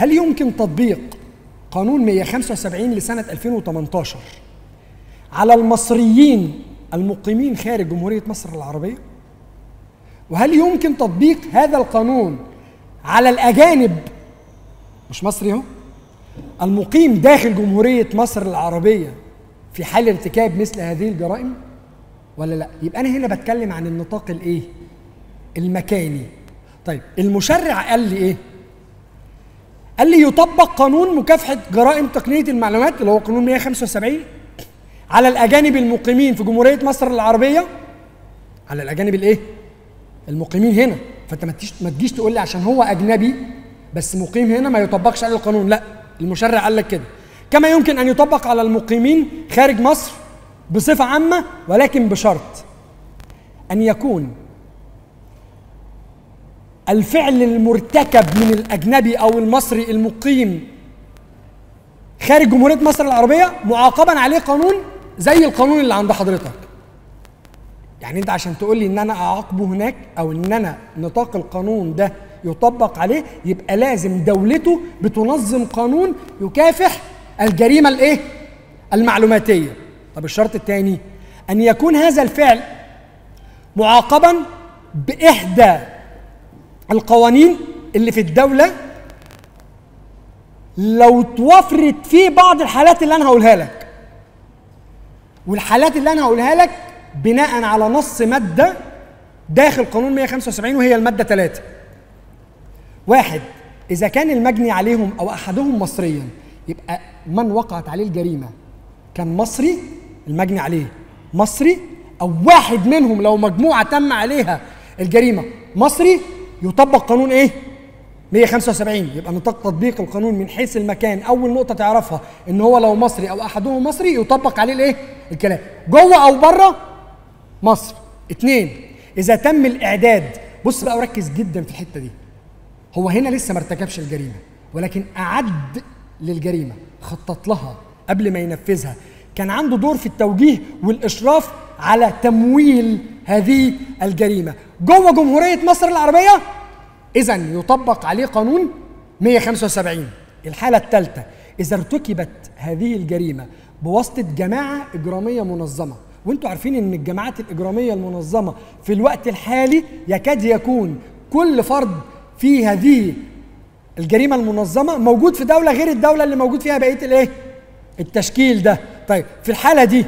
هل يمكن تطبيق قانون 175 لسنة 2018 على المصريين المقيمين خارج جمهورية مصر العربية؟ وهل يمكن تطبيق هذا القانون على الأجانب مش مصري اهو المقيم داخل جمهورية مصر العربية في حال ارتكاب مثل هذه الجرائم ولا لا؟ يبقى أنا هنا بتكلم عن النطاق الإيه؟ المكاني. طيب المشرع قال لي إيه؟ قال لي يطبق قانون مكافحة جرائم تقنية المعلومات اللي هو قانون 175 على الأجانب المقيمين في جمهورية مصر العربية على الأجانب الإيه؟ المقيمين هنا فأنت ما تجيش ما تجيش تقول لي عشان هو أجنبي بس مقيم هنا ما يطبقش عليه القانون لا المشرع قال لك كده كما يمكن أن يطبق على المقيمين خارج مصر بصفة عامة ولكن بشرط أن يكون الفعل المرتكب من الأجنبي أو المصري المقيم خارج جمهورية مصر العربية معاقبا عليه قانون زي القانون اللي عند حضرتك يعني انت عشان تقول لي ان انا اعاقبه هناك او ان انا نطاق القانون ده يطبق عليه يبقى لازم دولته بتنظم قانون يكافح الجريمه الايه المعلوماتيه طب الشرط الثاني ان يكون هذا الفعل معاقبا باحدى القوانين اللي في الدوله لو توفرت فيه بعض الحالات اللي انا هقولها لك والحالات اللي انا هقولها لك بناء على نص ماده داخل قانون 175 وهي الماده 3 واحد اذا كان المجني عليهم او احدهم مصريا يبقى من وقعت عليه الجريمه كان مصري المجني عليه مصري او واحد منهم لو مجموعه تم عليها الجريمه مصري يطبق قانون ايه 175 يبقى نطاق تطبيق القانون من حيث المكان اول نقطه تعرفها ان هو لو مصري او احدهم مصري يطبق عليه الايه الكلام جوه او بره مصر اثنين اذا تم الاعداد بص بقى وركز جدا في الحته دي هو هنا لسه ما ارتكبش الجريمه ولكن اعد للجريمه خطط لها قبل ما ينفذها كان عنده دور في التوجيه والاشراف على تمويل هذه الجريمه جوه جمهوريه مصر العربيه اذا يطبق عليه قانون 175 الحاله الثالثه اذا ارتكبت هذه الجريمه بواسطه جماعه اجراميه منظمه وانتوا عارفين ان الجماعات الاجراميه المنظمه في الوقت الحالي يكاد يكون كل فرد في هذه الجريمه المنظمه موجود في دوله غير الدوله اللي موجود فيها بقيه الايه التشكيل ده طيب في الحاله دي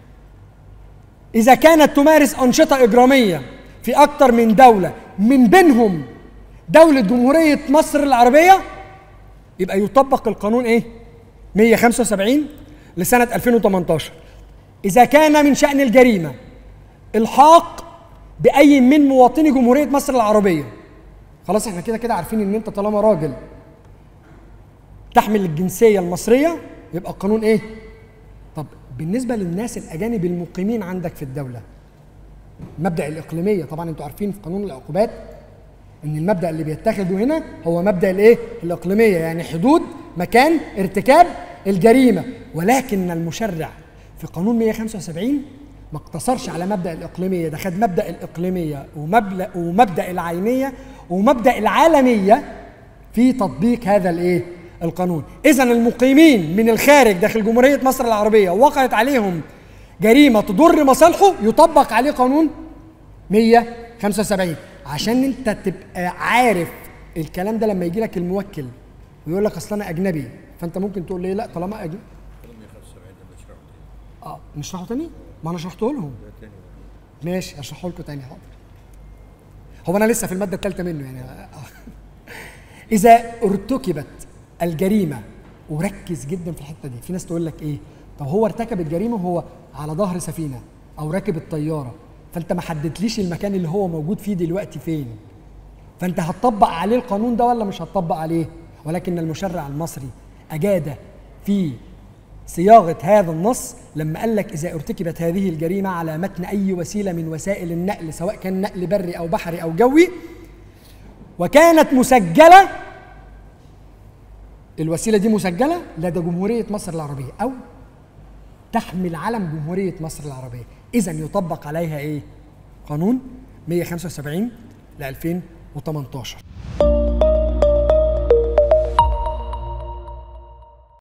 اذا كانت تمارس انشطه اجراميه في اكتر من دوله من بينهم دوله جمهوريه مصر العربيه يبقى يطبق القانون ايه 175 لسنه 2018 اذا كان من شان الجريمه الحاق باي من مواطني جمهوريه مصر العربيه خلاص احنا كده كده عارفين ان انت طالما راجل تحمل الجنسيه المصريه يبقى القانون ايه طب بالنسبه للناس الاجانب المقيمين عندك في الدوله مبدا الاقليميه طبعا انتوا عارفين في قانون العقوبات ان المبدا اللي بيتخذه هنا هو مبدا الايه الاقليميه يعني حدود مكان ارتكاب الجريمه ولكن المشرع في قانون 175 ما اقتصرش على مبدا الاقليميه ده خد مبدا الاقليميه ومبدا ومبدا العينيه ومبدا العالميه في تطبيق هذا الايه القانون اذا المقيمين من الخارج داخل جمهوريه مصر العربيه وقعت عليهم جريمه تضر مصالحه يطبق عليه قانون 175 عشان انت تبقى عارف الكلام ده لما يجي لك الموكل ويقول لك اصل انا اجنبي فانت ممكن تقول ليه لا طالما اجنبي اه نشرحه تاني ما انا شرحته لهم ماشي اشرحه لكم تاني حاضر هو انا لسه في الماده الثالثه منه يعني اذا ارتكبت الجريمه وركز جدا في الحته دي في ناس تقول لك ايه طب هو ارتكب الجريمه وهو على ظهر سفينه او راكب الطياره فانت ما حددتليش المكان اللي هو موجود فيه دلوقتي فين فانت هتطبق عليه القانون ده ولا مش هتطبق عليه ولكن المشرع المصري اجاد في صياغه هذا النص لما قال لك اذا ارتكبت هذه الجريمه على متن اي وسيله من وسائل النقل سواء كان نقل بري او بحري او جوي وكانت مسجله الوسيله دي مسجله لدى جمهوريه مصر العربيه او تحمل علم جمهوريه مصر العربيه اذا يطبق عليها ايه قانون 175 ل 2018